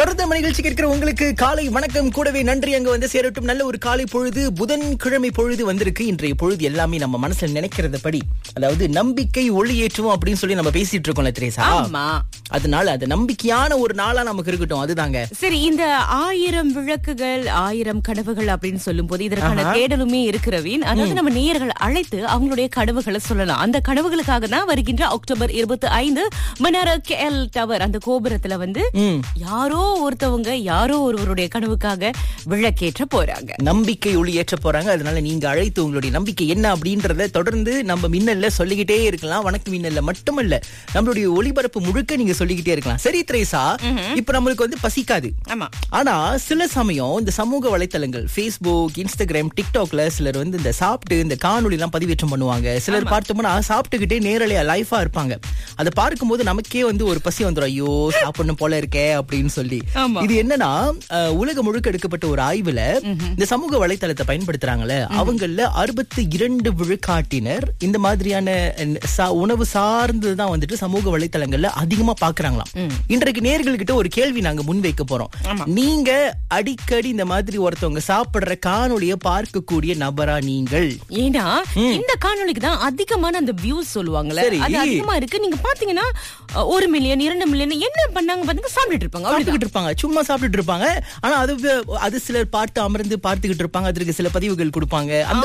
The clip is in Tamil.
தொடர்ந்து நம்ம நிகழ்ச்சிக்கு இருக்கிற உங்களுக்கு காலை வணக்கம் கூடவே நன்றி அங்க வந்து சேரட்டும் நல்ல ஒரு காலை பொழுது புதன்கிழமை பொழுது வந்திருக்கு இன்றைய பொழுது எல்லாமே நம்ம மனசுல நினைக்கிறத படி அதாவது நம்பிக்கை ஒளி ஏற்றுவோம் அப்படின்னு சொல்லி நம்ம பேசிட்டு இருக்கோம்ல திரேசா ஆமா அதனால அது நம்பிக்கையான ஒரு நாளா நமக்கு இருக்கட்டும் அதுதாங்க சரி இந்த ஆயிரம் விளக்குகள் ஆயிரம் கனவுகள் அப்படின்னு சொல்லும் போது இதற்கான தேடலுமே இருக்கிறவின் அதாவது நம்ம நேயர்கள் அழைத்து அவங்களுடைய கனவுகளை சொல்லலாம் அந்த கனவுகளுக்காக தான் வருகின்ற அக்டோபர் இருபத்தி ஐந்து மணர கேஎல் டவர் அந்த கோபுரத்துல வந்து யாரோ ஒருத்தவங்க யாரோ ஒருவருடைய கனவுக்காக விளக்கேற்ற போறாங்க நம்பிக்கை ஒளி ஏற்ற போறாங்க அதனால நீங்க அழைத்து உங்களுடைய நம்பிக்கை என்ன அப்படின்றத தொடர்ந்து நம்ம மின்னல்ல சொல்லிக்கிட்டே இருக்கலாம் வணக்கம் மின்னல்ல மட்டுமல்ல நம்மளுடைய ஒளிபரப்பு முழுக்க நீங்க சொல்லிக்கிட்டே இருக்கலாம் சரி திரேசா இப்ப நம்மளுக்கு வந்து பசிக்காது ஆமா ஆனா சில சமயம் இந்த சமூக வலைத்தளங்கள் Facebook இன்ஸ்டாகிராம் டிக்டாக்ல சிலர் வந்து இந்த சாப்பிட்டு இந்த காணொளி எல்லாம் பதிவேற்றம் பண்ணுவாங்க சிலர் பார்த்தோம்னா சாப்பிட்டுக்கிட்டே நேரலையா லைஃபா இருப்பாங்க அதை பார்க்கும்போது நமக்கே வந்து ஒரு பசி வந்துடும் ஐயோ சாப்பிடணும் போல இருக்கே அப்படின்னு சொல்லி ஆமா. இது என்னன்னா அஹ், உலகம் முழுக்க எடுக்கப்பட்ட ஒரு ஆய்வுல இந்த சமூக வலைத்தளத்தை பயன்படுத்துறாங்கல்ல அவங்கள அறுபத்தி இரண்டு விழுக்காட்டினர் இந்த மாதிரியான அஹ், சா- உணவு சார்ந்துதான் வந்துட்டு சமூக வலைத்தளங்கள்ல அதிகமா பாக்குறாங்களாம் இன்றைக்கு நேர்கள் கிட்ட ஒரு கேள்வி நாங்க முன்வைக்க போறோம் நீங்க அடிக்கடி இந்த மாதிரி ஒருத்தவங்க சாப்பிடுற காணொளிய பார்க்கக்கூடிய நபரா நீங்கள் ஏன்னா இந்த காணொளிக்கு தான் அதிகமான அந்த வியூஸ் சொல்லுவாங்கல்ல சரி. அது அதிகமா இருக்கு நீங்க பாத்தீங்கன்னா அஹ், ஒரு மில்லியன் இரண்டு மில்லியன் என்ன பண்ணாங்க பாத்தீங்க சாப்பிட்டுட்டு இருப்பாங்க அவ்வளவுதான். சாப்பிட்டுக்கிட்டு இருப்பாங்க சும்மா சாப்பிட்டுட்டு இருப்பாங்க ஆனா அது வே- அது சிலர் பார்த்து அமர்ந்து பார்த்துக்கிட்டு இருப்பாங்க அதற்கு சில பதிவுகள் கொடுப்பாங்க அந்த